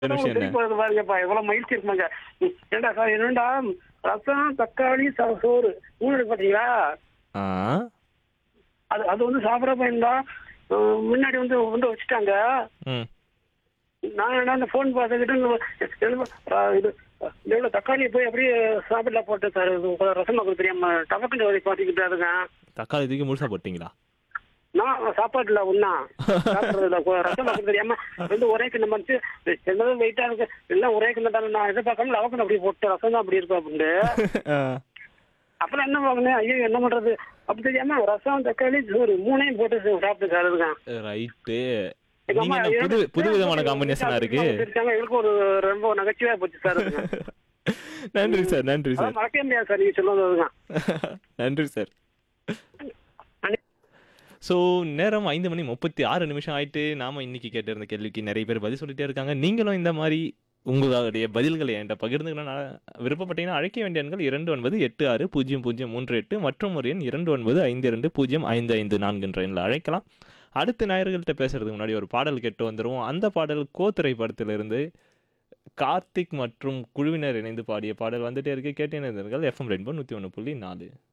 ஒரு விஷயம் என்ன திருப்பி வருது பாருங்கப்பா எவ்வளவு மகிழ்ச்சி இருக்குமாங்க ம், ஏண்டா சார் என்னடா ரசம் தக்காளி ச- சோறு மூணு இருக்கு பாத்தீங்களா ஆ அது அது வந்து சாப்பிட போயிருந்தா அஹ், முன்னாடி வந்து வந்து வச்சுட்டாங்க ம் நான் என்ன அந்த ஃபோன் பார்த்துக்கிட்டு இந்த, அஹ், இது எவ்வளோ தக்காளியை போய் அப்படியே சாப்பிடல போட்டு சார் இது உங்க ரசம் பார்க்க தெரியாம டபக்குன்னு வரை பார்த்துக்கிட்டு அதுங்க தக்காளி தூக்கி முழுசா போட்டீங்களா நான் சாப்பாடுல ஒன்னா சாப்பிட்றதுல ரசம் பார்க்க தெரியாம ரெண்டு ஒரே கிண்ணம் வந்து என்னதான் வெயிட்டா இருக்கு எல்லாம் ஒரே கிண்ணம் தானே நான் எதிர்பார்க்காம லவக்கணும் அப்படி போட்டு ரசம் தான் அப்படி இருக்கும் அப்படின்னு ஆ. அப்புறம் என்ன வாங்கினேன் ஐயோ என்ன பண்றது அப்படி தெரியாம ரசம் தக்காளி சோறு மூணையும் போட்டு சாப்பிட்டு சார் அதுங்க ரைட்டு எங்க நீங்க அம்மா என்ன புது எனக்கு புது விதமான காம்பினேஷனா இருக்கு இருக்காங்க எங்களுக்கு ஒரு ரொம்ப நகைச்சுவையா போச்சு சார் அதுங்க நன்றி சார் நன்றி சார் அதான் மறக்கவே முடியாது சார் நீங்க சொல்லுவது அதுதான் நன்றி சார் ஸோ நேரம் ஐந்து மணி முப்பத்தி ஆறு நிமிஷம் ஆயிட்டு நாம இன்னைக்கு கேட்டிருந்த கேள்விக்கு நிறைய பேர் பதில் சொல்லிட்டே இருக்காங்க நீங்களும் இந்த மாதிரி உங்களுடைய பதில்களை என்கிட்ட பகிர்ந்துக்கணும் நான் விருப்பப்பட்டீங்கன்னா அழைக்க வேண்டிய எண்கள் இரண்டு ஒன்பது எட்டு ஆறு பூஜ்ஜியம் பூஜ்ஜியம் மூன்று எட்டு மற்றும் ஒரு எண் இரண்டு ஒன்பது ஐந்து இரண்டு பூஜ்ஜியம் ஐந்து ஐந்து நான்குன்ற எண்ணில் அழைக்கலாம் அடுத்த ஞாயிறுகள்கிட்ட பேசுறதுக்கு முன்னாடி ஒரு பாடல் கேட்டு வந்துருவோம் அந்த பாடல் கோத்திரை படத்திலிருந்து கார்த்திக் மற்றும் குழுவினர் இணைந்து பாடிய பாடல் வந்துட்டே இருக்கு கேட்டேன் எஃப்எம் ரெயின்போ நூற்றி ஒன்று புள்ளி நாலு